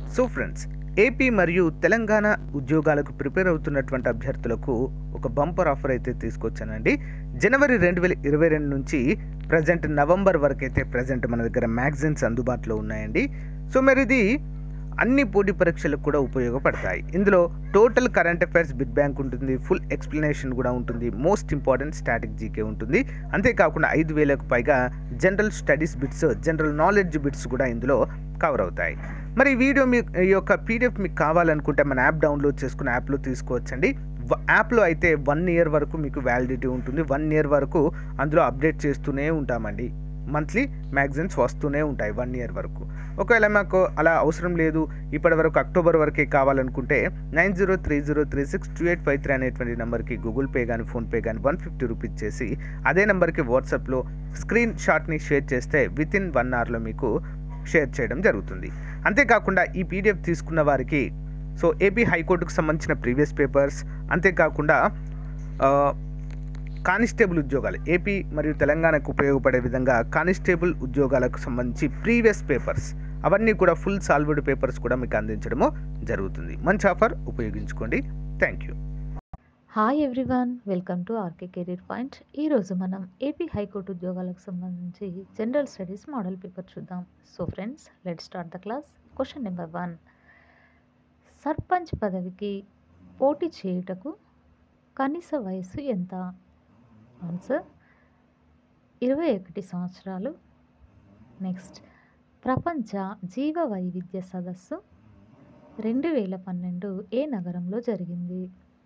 so friends AP మరియు తెలంగాణ ఉద్యోగాలకు prepare అవుతున్నటువంటి అభ్యర్థులకు ఒక బంపర్ ఆఫర్ అయితే తీసుకొచ్చానండి జనవరి రెండు వేల ఇరవై రెండు నుంచి ప్రజెంట్ నవంబర్ వరకు అయితే ప్రజెంట్ మన దగ్గర మ్యాగజైన్స్ అందుబాటులో ఉన్నాయండి సో మరి ఇది అన్ని పోటీ పరీక్షలకు కూడా ఉపయోగపడతాయి ఇందులో total current affairs bit bank ఉంటుంది ఫుల్ ఎక్స్ప్లెనేషన్ కూడా ఉంటుంది మోస్ట్ ఇంపార్టెంట్ స్టాటిక్ జీకే ఉంటుంది అంతేకాకుండా ఐదు వేలకు పైగా general studies bits general knowledge bits కూడా ఇందులో కవర్ అవుతాయి మరి ఈ వీడియో మీ ఈ యొక్క పీడిఎఫ్ మీకు కావాలనుకుంటే మన యాప్ డౌన్లోడ్ చేసుకుని యాప్లో తీసుకోవచ్చండి వ- యాప్లో అయితే వన్ ఇయర్ వరకు మీకు వ్యాలిడిటీ ఉంటుంది వన్ ఇయర్ వరకు అందులో అప్డేట్ చేస్తూనే ఉంటామండి మంత్లీ మ్యాగజైన్స్ వస్తూనే ఉంటాయి వన్ ఇయర్ వరకు ఒకవేళ మాకు అలా అవసరం లేదు ఇప్పటి వరకు అక్టోబర్ వరకే కావాలనుకుంటే nine zero three zero three six two eight five three అనేటువంటి నెంబర్కి గూగుల్ పే కానీ ఫోన్పే కానీ వన్ ఫిఫ్టీ రూపీస్ చేసి అదే నెంబర్కి వాట్సాప్లో స్క్రీన్ షాట్ని షేర్ చేస్తే విత్ ఇన్ వన్ అవర్లో మీకు షేర్ చేయడం జరుగుతుంది అంతేకాకుండా ఈ పీడిఎఫ్ తీసుకున్న వారికి సో ఏపీ హైకోర్టుకు సంబంధించిన ప్రీవియస్ పేపర్స్ అంతేకాకుండా ఆ, కానిస్టేబుల్ ఉద్యోగాలు ఏపీ మరియు తెలంగాణకు ఉపయోగపడే విధంగా కానిస్టేబుల్ ఉద్యోగాలకు సంబంధించి ప్రీవియస్ పేపర్స్ అవన్నీ కూడా ఫుల్ సాల్వ్డ్ పేపర్స్ కూడా మీకు అందించడము జరుగుతుంది మంచి ఆఫర్ ఉపయోగించుకోండి thank you hi everyone welcome to RK career point ఈరోజు మనం ఏపీ హైకోర్టు ఉద్యోగాలకు సంబంధించి జనరల్ స్టడీస్ మోడల్ పేపర్ చూద్దాం so friends let start the class question number one sarpanch పదవికి పోటీ చేయుటకు కనీస వయస్సు ఎంత ఆన్సర్ ఇరవై ఒకటి సంవత్సరాలు నెక్స్ట్ ప్రపంచ జీవ వైవిధ్య సదస్సు రెండు వేల పన్నెండు ఏ నగరంలో జరిగింది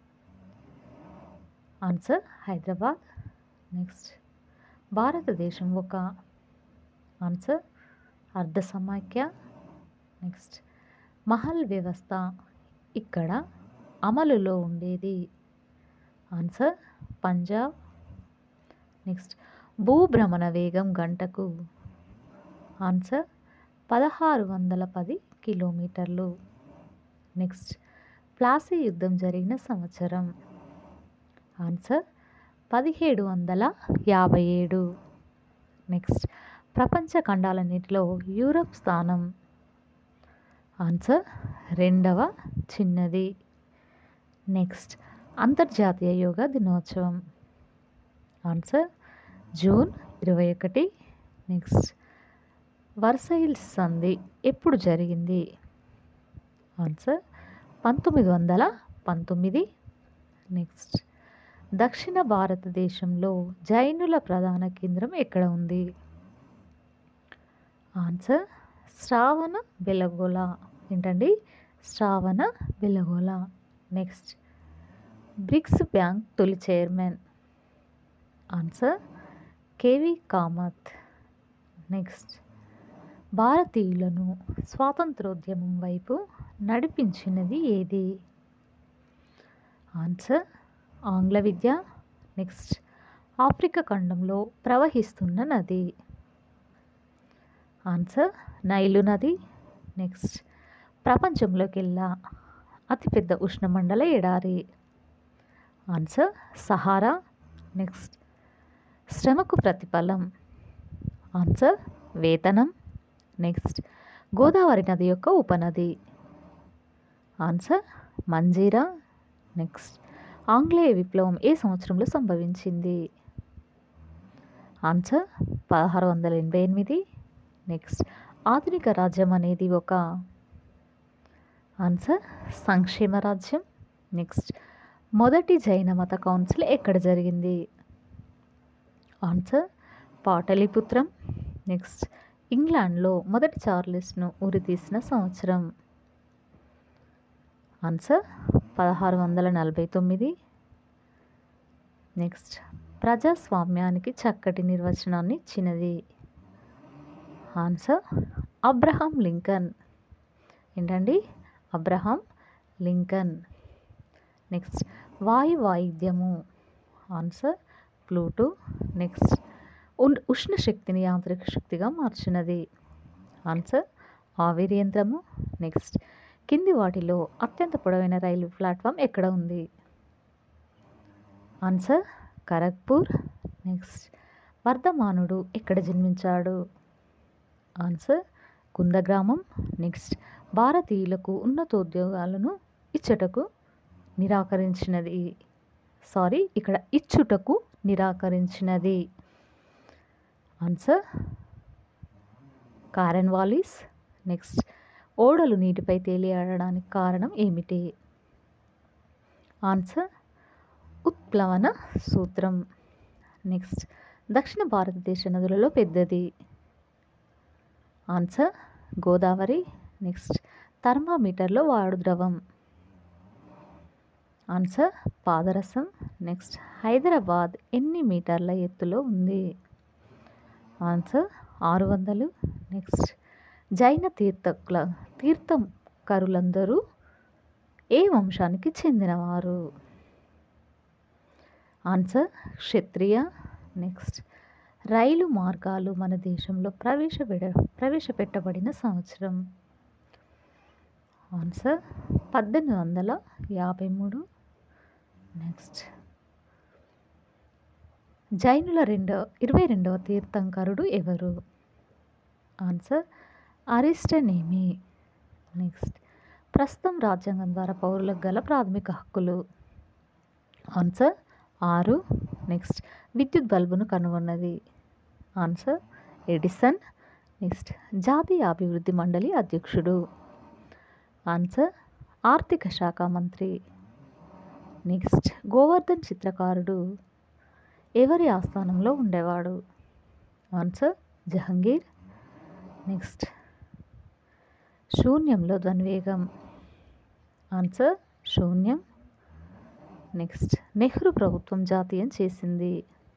ఆన్సర్ హైదరాబాద్ నెక్స్ట్ భారతదేశం ఒక ఆన్సర్ అర్ధ సమాఖ్య నెక్స్ట్ మహల్ వ్యవస్థ ఇక్కడ అమలులో ఉండేది ఆన్సర్ పంజాబ్ నెక్స్ట్ భూభ్రమణ వేగం గంటకు ఆన్సర్ పదహారు వందల పది కిలోమీటర్లు నెక్స్ట్ ప్లాసీ యుద్ధం జరిగిన సంవత్సరం ఆన్సర్ పదిహేడు వందల యాభై ఏడు నెక్స్ట్ ప్రపంచ ఖండాలన్నిటిలో యూరప్ స్థానం ఆన్సర్ రెండవ చిన్నది నెక్స్ట్ అంతర్జాతీయ యోగా దినోత్సవం ఆన్సర్ జూన్ ఇరవై ఒకటి నెక్స్ట్ వర్సైల్స్ సంధి ఎప్పుడు జరిగింది ఆన్సర్ పంతొమ్మిది వందల పంతొమ్మిది నెక్స్ట్ దక్షిణ భారతదేశంలో జైనుల ప్రధాన కేంద్రం ఎక్కడ ఉంది ఆన్సర్ శ్రావణ బెలగోల ఏంటండి Shravana Belagola next BRICS bank తొలి chairman answer KV Kamath next భారతీయులను స్వాతంత్రోద్యమం వైపు నడిపించినది ఏది ఆన్సర్ ఆంగ్ల విద్య నెక్స్ట్ ఆఫ్రికా ఖండంలో ప్రవహిస్తున్న నది ఆన్సర్ నైలు నది నెక్స్ట్ ప్రపంచంలోకెల్లా అతిపెద్ద ఉష్ణమండల ఎడారి ఆన్సర్ సహారా నెక్స్ట్ శ్రమకు ప్రతిఫలం ఆన్సర్ వేతనం నెక్స్ట్ గోదావరి నది యొక్క ఉపనది ఆన్సర్ మంజీరా నెక్స్ట్ ఆంగ్లేయ విప్లవం ఏ సంవత్సరంలో సంభవించింది ఆన్సర్ పదహారు వందల ఎనభై ఎనిమిది నెక్స్ట్ ఆధునిక రాజ్యం అనేది ఒక ఆన్సర్ సంక్షేమ రాజ్యం నెక్స్ట్ మొదటి జైన మత కౌన్సిల్ ఎక్కడ జరిగింది ఆన్సర్ పాటలీపుత్రం నెక్స్ట్ ఇంగ్లాండ్లో మొదటి చార్లెస్ను ఉరితీసిన సంవత్సరం ఆన్సర్ పదహారు వందల నలభై తొమ్మిది నెక్స్ట్ ప్రజాస్వామ్యానికి చక్కటి నిర్వచనాన్ని ఇచ్చినది ఆన్సర్ అబ్రహాం లింకన్ ఏంటండి అబ్రహాం లింకన్ నెక్స్ట్ వాయు వాయిద్యము ఆన్సర్ ప్లూటో నెక్స్ట్ ఉన్ ఉష్ణ శక్తిని యాంత్రిక శక్తిగా మార్చినది ఆన్సర్ ఆవిరి యంత్రము నెక్స్ట్ కింది వాటిలో అత్యంత పొడవైన రైలు ప్లాట్ఫామ్ ఎక్కడ ఉంది ఆన్సర్ ఖరగ్పూర్ నెక్స్ట్ వర్ధమానుడు ఎక్కడ జన్మించాడు ఆన్సర్ కుందగ్రామం నెక్స్ట్ భారతీయులకు ఉన్నతోద్యోగాలను ఇచ్చటకు నిరాకరించినది సారీ ఇక్కడ ఇచ్చుటకు నిరాకరించినది ఆన్సర్ కారెన్ వాలిస్ నెక్స్ట్ ఓడలు నీటిపై తేలియాడడానికి కారణం ఏమిటి ఆన్సర్ ఉత్ప్లవన సూత్రం నెక్స్ట్ దక్షిణ భారతదేశ నదులలో పెద్దది ఆన్సర్ గోదావరి నెక్స్ట్ థర్మామీటర్లో వాడు ద్రవం ఆన్సర్ పాదరసం నెక్స్ట్ హైదరాబాద్ ఎన్ని మీటర్ల ఎత్తులో ఉంది ఆన్సర్ ఆరు వందలు నెక్స్ట్ జైన తీర్థకుల తీర్థంకరులందరూ ఏ వంశానికి చెందినవారు ఆన్సర్ క్షత్రియ నెక్స్ట్ రైలు మార్గాలు మన దేశంలో ప్రవేశపెడ ప్రవేశపెట్టబడిన సంవత్సరం ఆన్సర్ పద్దెనిమిది వందల యాభై మూడు నెక్స్ట్ జైనుల రెండవ ఇరవై రెండవ తీర్థంకరుడు ఎవరు ఆన్సర్ అరిస్టనేమి నెక్స్ట్ ప్రస్తుతం రాజ్యాంగం ద్వారా పౌరులకు గల ప్రాథమిక హక్కులు ఆన్సర్ ఆరు నెక్స్ట్ విద్యుత్ బల్బును కనుగొన్నది ఆన్సర్ ఎడిసన్ నెక్స్ట్ జాతీయ అభివృద్ధి మండలి అధ్యక్షుడు ఆన్సర్ ఆర్థిక శాఖ మంత్రి నెక్స్ట్ గోవర్ధన్ చిత్రకారుడు ఎవరి ఆస్థానంలో ఉండేవాడు ఆన్సర్ జహంగీర్ నెక్స్ట్ శూన్యంలో ధన్వేగం ఆన్సర్ శూన్యం నెక్స్ట్ నెహ్రూ ప్రభుత్వం జాతీయం చేసింది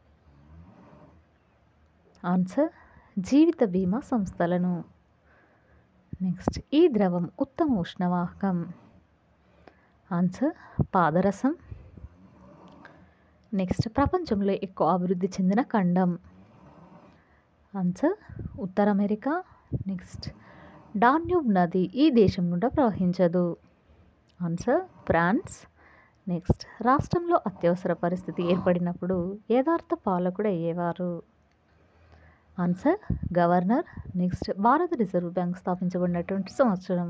ఆన్సర్ జీవిత బీమా సంస్థలను నెక్స్ట్ ఈ ద్రవం ఉత్తమ ఉష్ణవాహకం ఆన్సర్ పాదరసం నెక్స్ట్ ప్రపంచంలో ఎక్కువ అభివృద్ధి చెందిన ఖండం ఆన్సర్ ఉత్తర అమెరికా నెక్స్ట్ డాన్యూబ్ నది ఈ దేశం గుండా ప్రవహించదు ఆన్సర్ ఫ్రాన్స్ నెక్స్ట్ రాష్ట్రంలో అత్యవసర పరిస్థితి ఏర్పడినప్పుడు యథార్థ పాలకుడు అయ్యేవారు ఆన్సర్ గవర్నర్ నెక్స్ట్ భారత రిజర్వ్ బ్యాంక్ స్థాపించబడినటువంటి సంవత్సరం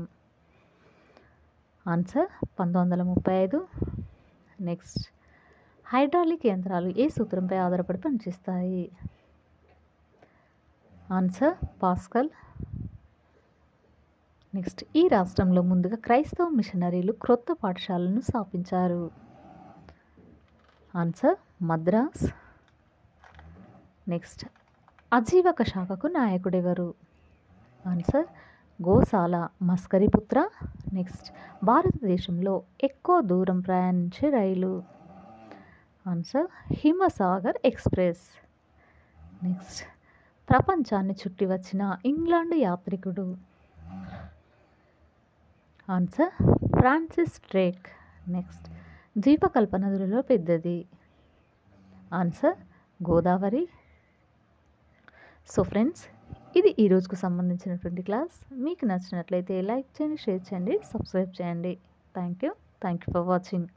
ఆన్సర్ పంతొమ్మిది వందల ముప్పై ఐదు నెక్స్ట్ హైడ్రాలిక్ యంత్రాలు ఏ సూత్రంపై ఆధారపడి పనిచేస్తాయి ఆన్సర్ పాస్కల్ నెక్స్ట్ ఈ రాష్ట్రంలో ముందుగా క్రైస్తవ మిషనరీలు క్రొత్త పాఠశాలను స్థాపించారు ఆన్సర్ మద్రాస్ నెక్స్ట్ అజీవక శాఖకు నాయకుడెవరు ఆన్సర్ గోశాల మస్కరిపుత్ర నెక్స్ట్ భారతదేశంలో ఎక్కువ దూరం ప్రయాణించే రైలు ఆన్సర్ హిమసాగర్ ఎక్స్ప్రెస్ నెక్స్ట్ ప్రపంచాన్ని చుట్టి వచ్చిన ఇంగ్లాండ్ యాత్రికుడు ఆన్సర్ ఫ్రాన్సిస్ డ్రేక్ నెక్స్ట్ ద్వీపకల్ప నదులలో పెద్దది ఆన్సర్ గోదావరి సో ఫ్రెండ్స్ ఇది ఈ రోజుకు సంబంధించినటువంటి క్లాస్ మీకు నచ్చినట్లయితే లైక్ చేయండి షేర్ చేయండి సబ్స్క్రైబ్ చేయండి thank you thank you for watching